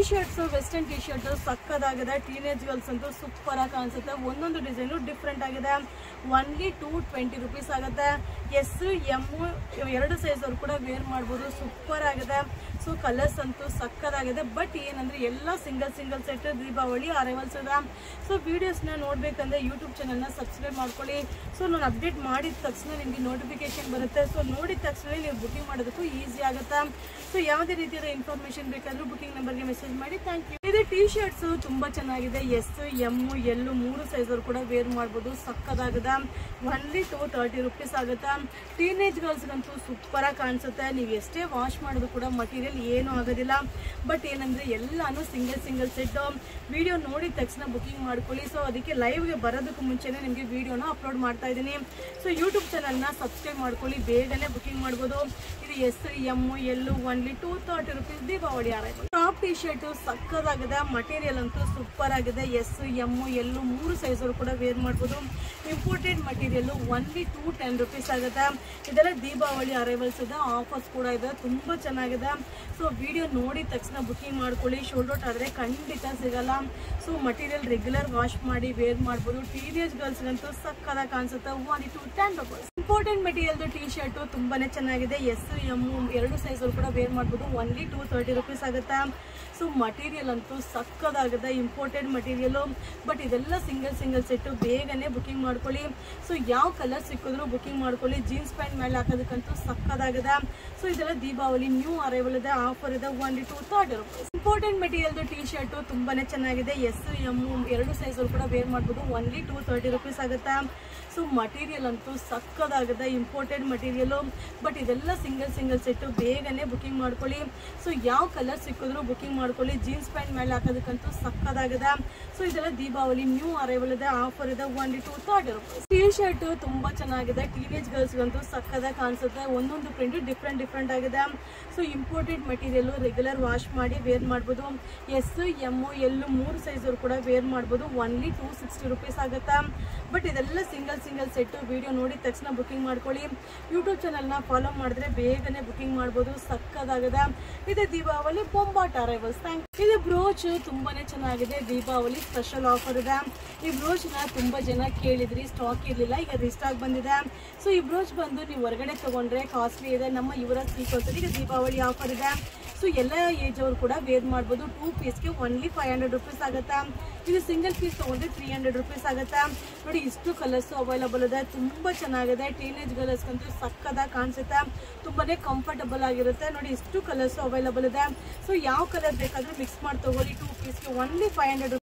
shirts western T shirt ಸಕ್ಕದಾಗಿದೆ teenage girls ಅಂತೂ super ಆಗಿ ಕಾಣಿಸುತ್ತೆ ಒಂದೊಂದು ಡಿಸೈನು ಡಿಫ್ರೆಂಟ್ ಆಗಿದೆ ಒನ್ಲಿ ಟೂ ಟ್ವೆಂಟಿ ರುಪೀಸ್ ಆಗುತ್ತೆ ಎಸ್ ಎಮ್ ಎರಡು ಸೈಜ್ ಅವ್ರು ಕೂಡ ವೇರ್ ಮಾಡ್ಬೋದು ಸೂಪರ್ ಆಗಿದೆ ಸೊ ಕಲರ್ಸ್ ಅಂತೂ ಸಕ್ಕದಾಗಿದೆ ಬಟ್ ಏನಂದ್ರೆ ಎಲ್ಲ single single set Deepavali arrivals ಇದೆ ಸೊ ವಿಡಿಯೋಸ್ನ ನೋಡ್ಬೇಕಂದ್ರೆ ಯೂಟ್ಯೂಬ್ ಚಾನಲ್ನ ಸಬ್ಸ್ಕ್ರೈಬ್ ಮಾಡ್ಕೊಳ್ಳಿ ಸೊ ನಾನು ಅಪ್ಡೇಟ್ ಮಾಡಿದ ತಕ್ಷಣ ನಿಮಗೆ ನೋಟಿಫಿಕೇಶನ್ ಬರುತ್ತೆ ಸೊ ನೋಡಿದ ತಕ್ಷಣ ನೀವು ಬುಕಿಂಗ್ ಮಾಡೋದಕ್ಕೂ ಈಸಿ ಆಗುತ್ತೆ ಸೊ ಯಾವುದೇ ರೀತಿಯಾದ ಇನ್ಫಾರ್ಮೇಶನ್ ಬೇಕಾದ್ರೂ ಬುಕಿಂಗ್ ನಂಬರ್ಗೆ ಮೆಸೇಜ್ ಮಾಡಿ ಥ್ಯಾಂಕ್ ಯು ಇದು ಟಿ ಶರ್ಟ್ಸ್ ತುಂಬಾ ಚೆನ್ನಾಗಿದೆ ಎಸ್ ಎಮ್ ಎಲ್ ಮೂರು ಸೈಜ್ ಅವ್ರು ಕೂಡ ವೇರ್ ಮಾಡ್ಬೋದು ಸಕ್ಕದಾಗಿದೆ ಒನ್ಲಿ ಟು ತರ್ಟಿ ರುಪೀಸ್ ಆಗುತ್ತೆ ಟೀನೇಜ್ ಗರ್ಲ್ಸ್ಗಂತೂ ಸೂಪರ್ ಆಗಿ ಕಾಣಿಸುತ್ತೆ ನೀವು ಎಷ್ಟೇ ವಾಶ್ ಮಾಡೋದು ಕೂಡ ಮಟೀರಿಯಲ್ ಏನೂ ಆಗೋದಿಲ್ಲ ಬಟ್ ಏನಂದ್ರೆ ಎಲ್ಲಾನು ಸಿಂಗಲ್ ಸಿಂಗಲ್ ಸೆಟ್ ವಿಡಿಯೋ ನೋಡಿದ ತಕ್ಷಣ ಬುಕಿಂಗ್ ಮಾಡ್ಕೊಳ್ಳಿ ಸೊ ಅದಕ್ಕೆ ಲೈವ್ಗೆ ಬರೋದಕ್ಕೂ ಮುಂಚೆನೇ ನಿಮಗೆ ವಿಡಿಯೋನ ಅಪ್ಲೋಡ್ ಮಾಡ್ತಾ ಇದ್ದೀನಿ ಸೊ ಯೂಟ್ಯೂಬ್ ಚಾನಲ್ನ ಸಬ್ಸ್ಕ್ರೈಬ್ ಮಾಡ್ಕೊಳ್ಳಿ ಬೇಗನೆ ಬುಕಿಂಗ್ ಮಾಡ್ಬೋದು ಇದು S M L only two thirty rupees Deepavali arrival top T shirt ಸಕ್ಕದಾಗಿದೆ ಮಟೀರಿಯಲ್ ಅಂತೂ ಸೂಪರ್ ಆಗಿದೆ ಎಸ್ ಎಮ್ ಎಲ್ ಮೂರು ಸೈಜ್ ಅವರು ಕೂಡ ವೇರ್ ಮಾಡ್ಬೋದು imported material only two ten rupees ಆಗುತ್ತೆ ಇದೆಲ್ಲ ದೀಪಾವಳಿ ಅರೈವಲ್ಸ್ ಇದೆ ಆಫರ್ಸ್ ಕೂಡ ಇದೆ ತುಂಬ ಚೆನ್ನಾಗಿದೆ ಸೊ ವಿಡಿಯೋ ನೋಡಿದ ತಕ್ಷಣ ಬುಕಿಂಗ್ ಮಾಡ್ಕೊಳ್ಳಿ ಶೋಲ್ಡೌಟ್ ಆದರೆ ಖಂಡಿತ ಸಿಗಲ್ಲ ಸೊ ಮಟೀರಿಯಲ್ ರೆಗ್ಯುಲರ್ ವಾಶ್ ಮಾಡಿ ವೇರ್ ಮಾಡ್ಬೋದು ಟೀನೇಜ್ ಗರ್ಲ್ಸ್ಗಂತೂ ಸಕ್ಕದಾಗಿ ಕಾಣಿಸುತ್ತೆ one two ten rupees important ಮೆಟೀರಿಯಲ್ದು ಟಿ ಶರ್ಟು ತುಂಬಾನೇ ಚೆನ್ನಾಗಿದೆ ಎಸ್ ಎಮ್ ಎರಡು ಸೈಜ್ ಕೂಡ ವೇರ್ ಮಾಡ್ಬೋದು ಒನ್ಲಿ ಟೂ ತರ್ಟಿ ರುಪೀಸ್ ಆಗುತ್ತೆ ಸೊ ಮಟೀರಿಯಲ್ ಅಂತೂ ಸಕ್ಕದಾಗಿದೆ ಇಂಪೋರ್ಟೆಡ್ ಮಟೀರಿಯಲು ಬಟ್ ಇದೆಲ್ಲ ಸಿಂಗಲ್ ಸಿಂಗಲ್ ಸೆಟ್ಟು ಬೇಗನೆ ಬುಕಿಂಗ್ ಮಾಡ್ಕೊಳ್ಳಿ ಸೊ ಯಾವ ಕಲರ್ ಸಿಕ್ಕಿದ್ರು ಬುಕಿಂಗ್ ಮಾಡ್ಕೊಳ್ಳಿ ಜೀನ್ಸ್ ಪ್ಯಾಂಟ್ ಮೇಲೆ ಹಾಕೋದಕ್ಕಂತೂ ಸಕ್ಕದಾಗಿದೆ ಸೊ ಇದೆಲ್ಲ ದೀಪಾವಳಿ ನ್ಯೂ ಅರೈವಲ್ ಇದೆ ಆಫರ್ ಇದೆ one two thirty rupees important ಮೆಟೀರಿಯಲ್ದು ಟಿ ಶರ್ಟು ತುಂಬಾನೇ ಚೆನ್ನಾಗಿದೆ ಎಸ್ ಎಮ್ ಎರಡು ಸೈಜ್ ಕೂಡ ವೇರ್ ಮಾಡ್ಬೋದು ಒನ್ಲಿ ಟೂ ತರ್ಟಿ ರುಪೀಸ್ ಆಗುತ್ತೆ ಸೊ ಮಟೀರಿಯಲ್ ಅಂತೂ ಸಕ್ಕದಾಗಿದೆ ಇಂಪೋರ್ಟೆಡ್ ಮಟೀರಿಯಲು ಬಟ್ ಇದೆಲ್ಲ ಸಿಂಗಲ್ ಸಿಂಗಲ್ ಸೆಟ್ಟು ಬೇಗನೆ ಬುಕಿಂಗ್ ಮಾಡ್ಕೊಳ್ಳಿ ಸೊ ಯಾವ ಕಲರ್ ಸಿಕ್ಕಿದ್ರು ಬುಕಿಂಗ್ ಮಾಡ್ಕೊಳ್ಳಿ ಜೀನ್ಸ್ ಪ್ಯಾಂಟ್ ಮೇಲೆ ಹಾಕೋದಕ್ಕಂತೂ ಸಕ್ಕದಾಗಿದೆ ಸೊ ಇದೆಲ್ಲ ದೀಪಾವಳಿ ನ್ಯೂ ಅರೈವಲ್ ಇದೆ ಆಫರ್ ಇದೆ one two thirty rupees T shirt ತುಂಬಾ ಚೆನ್ನಾಗಿದೆ ಟೀನೇಜ್ ಗರ್ಲ್ಸ್ಗಂತೂ ಸಕ್ಕದಾಗಿ ಕಾಣಿಸುತ್ತೆ ಒಂದೊಂದು ಪ್ರಿಂಟ್ ಡಿಫ್ರೆಂಟ್ ಡಿಫ್ರೆಂಟ್ ಆಗಿದೆ so imported material regular wash ಮಾಡಿ ವೇರ್ ಮಾಡ್ಬೋದು ಎಸ್ ಎಮ್ ಎಲ್ ಮೂರು ಸೈಜ್ ಅವ್ರು ಕೂಡ ವೇರ್ ಮಾಡ್ಬೋದು ಒನ್ಲಿ ಟೂ ಸಿಕ್ಸ್ಟಿ ರುಪೀಸ್ ಆಗುತ್ತೆ ಬಟ್ ಇದೆಲ್ಲ ಸಿಂಗಲ್ ಸಿಂಗಲ್ ಸೆಟ್ ವಿಡಿಯೋ ನೋಡಿದ ತಕ್ಷಣ ಬುಕಿಂಗ್ ಮಾಡ್ಕೊಳ್ಳಿ ಯೂಟ್ಯೂಬ್ ಚಾನಲ್ನ ಫಾಲೋ ಮಾಡಿದ್ರೆ ಬೇಗನೆ ಬುಕಿಂಗ್ ಮಾಡ್ಬೋದು ಸಕ್ಕದಾಗಿದೆ ಇದು ದೀಪಾವಳಿ ಬೊಂಬಾಟ್ ಅರೈವಲ್ಸ್ ಥ್ಯಾಂಕ್ ಇದು ಬ್ರೋಚ್ ತುಂಬಾನೇ ಚೆನ್ನಾಗಿದೆ ದೀಪಾವಳಿ ಸ್ಪೆಷಲ್ ಆಫರ್ ಇದೆ ಈ ಬ್ರೋಚ್ನ ತುಂಬಾ ಜನ ಕೇಳಿದ್ರಿ ಸ್ಟಾಕ್ ಇರಲಿಲ್ಲ ಈಗ ರಿಸ್ಟಾಕ್ ಬಂದಿದೆ ಸೊ ಈ ಬ್ರೋಚ್ ಬಂದು ನೀವು ಹೊರಗಡೆ ತಗೊಂಡ್ರೆ ಕಾಸ್ಟ್ಲಿ ಇದೆ ನಮ್ಮ ಯುವರಾಜ್ ಸೀಕೋಸಲ್ಲಿ ಈಗ ದೀಪಾವಳಿ ಆಫರ್ ಇದೆ ಸೊ ಎಲ್ಲ ಏಜ್ ಅವರು ಕೂಡ ವೇರ್ ಮಾಡ್ಬೋದು ಟೂ ಪೀಸ್ಗೆ ಒನ್ಲಿ ಫೈವ್ ಹಂಡ್ರೆಡ್ ರುಪೀಸ್ ಆಗುತ್ತೆ ಇದು ಸಿಂಗಲ್ ಪೀಸ್ ತಗೊಂಡ್ರೆ ತ್ರೀ ಹಂಡ್ರೆಡ್ ರುಪೀಸ್ ಆಗುತ್ತೆ ನೋಡಿ ಇಷ್ಟು ಕಲರ್ಸ್ ಅವೈಲಬಲ್ ಇದೆ ತುಂಬಾ ಚೆನ್ನಾಗಿದೆ ಟೀನೇಜ್ ಗರ್ಲ್ಸ್ಗಂತೂ ಸಕ್ಕದಾಗಿ ಕಾಣಿಸುತ್ತೆ ತುಂಬಾನೇ ಕಂಫರ್ಟಬಲ್ ಆಗಿರುತ್ತೆ ನೋಡಿ ಇಷ್ಟು ಕಲರ್ಸ್ ಅವೈಲಬಲ್ ಇದೆ ಸೊ ಯಾವ ಕಲರ್ ಬೇಕಾದ್ರೂ ಮಿಕ್ಸ್ ಮಾಡಿ ತಗೊಳ್ಳಿ ಟೂ ಪೀಸ್ಗೆ ಒನ್ಲಿ ಫೈವ್ ಹಂಡ್ರೆಡ್